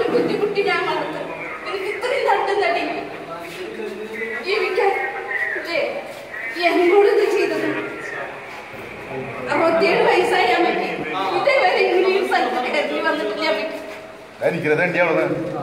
ബുദ്ധിമുട്ടി ഞാൻ വളർത്തും എനിക്ക് ഇത്രയും തട്ടും തടി ജീവിക്കാൻ ഇല്ലേ എന്നോട് ഇത് ചെയ്തത് അറുപത്തിയേഴ് വയസ്സായി അമ്മയ്ക്ക് ഇതേവരെ ഇങ്ങനെയും സ്ഥലത്ത് കരുതി വന്നിട്ടില്ല അമ്മയ്ക്ക് എനിക്കിത് തണ്ടിയാണ്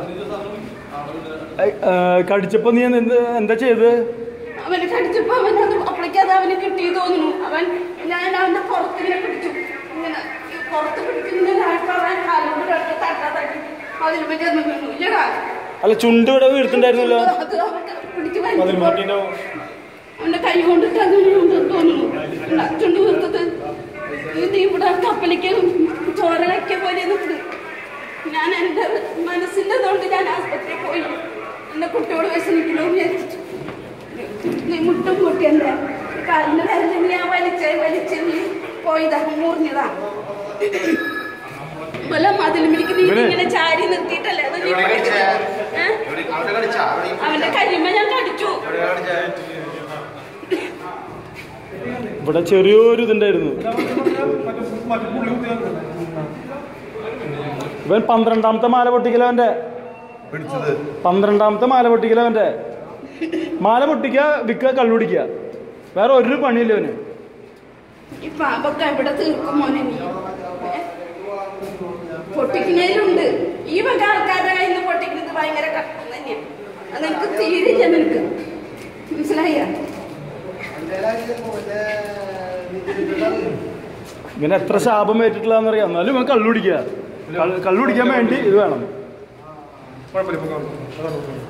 ഐ, ആ, കടിച്ചപ്പോ നീ എന്ത് എന്താ ചെയ്തത് അവന് കടിച്ചപ്പോ അവൻ അത് അപ്പോഴേക്കത് അവന് കിട്ടി തോന്നുന്നു അവൻ ഞാൻ അവന്റെ പുറത്തിങ്ങനെ പിടിച്ചു ഇങ്ങനെ ഈ പുറത്ത് പിടിക്കുന്ന അവൻ കാലോട് രണ്ട് തട്ട തട്ടി അതിൽ പറ്റി ഒന്ന് വീണു ഇല്ലടാ അല്ല ചുണ്ട് ഇവിടെ വീഴ്ത്തുണ്ടായിരുന്നല്ലോ അത് അവൻ പിടിച്ച് വലിച്ചപ്പോ അവന്റെ കൈ കൊണ്ടിട്ട് അങ്ങനെ ഉണ്ടെന്ന് തോന്നുന്നു ഇല്ല, ചുണ്ട് വീർത്തത് ഇത് ഇവിടെ കപ്പലിക്ക് ചോര വയ്ക്ക പോലെ നിൽക്കുന്നു ഞാൻ എൻ്റെ മനസ്സിൻ്റെ തൊണ്ട് ഞാൻ ആസ്പത്രിയിൽ പോയി എൻ്റെ കുട്ടിയോട് വിഷമിക്കണോ എന്ന് വിചാരിച്ചിട്ട് നീ മുട്ടും മുട്ടി എൻ്റെ കാലിൻ്റെ കരഞ്ഞ് ഞാൻ വലിച്ച് വലിച്ച് നീ പോയതാ മൂർഞ്ഞതാ വല്ല മതിലുമിലേക്ക് നീ ഇവനെ- ഇങ്ങനെ ചാരി നിർത്തിയിട്ടല്ലേ അത് നീ പിടിച്ചത്? ഏ? അവന്റെ കരിമ ഞാൻ കടിച്ചു ഇവിടെ ചെറിയൊരു ഇതുണ്ടായിരുന്നു ഇവൻ പന്ത്രണ്ടാമത്തെ മാല പൊട്ടിക്കലവന്റെ പിടിച്ചത് പന്ത്രണ്ടാമത്തെ മാല പൊട്ടിക്കലവന്റെ മാല പൊട്ടിക്ക വിൽക്കുക കള്ളുടിക്കുക വേറെ ഒരു പണിയില്ല അവന് ഈ പാമ്പൊക്കെ എവിടെ തീർക്കും മോനെ നീ ഏ? പൊട്ടിക്കുന്നതിലുണ്ട് ഈ വക ആൾക്കാരുടെ കയ്യിൽ നിന്ന് പൊട്ടിക്കുന്നത് ഭയങ്കര കഷ്ടം തന്നെയാണ് അത് എനിക്ക് തീരില്ല നിനക്ക് മനസ്സിലായ ഇങ്ങനെ എത്ര ശാപം ഏറ്റിട്ടില്ലാന്നറിയാം എന്നാലും ഇവൻ കള്ളുടിക്കുക കള്ളുടിക്കാൻ വേണ്ടി ഇത് വേണം കുഴപ്പമില്ല ഇപ്പൊ കാണും. അതാണ്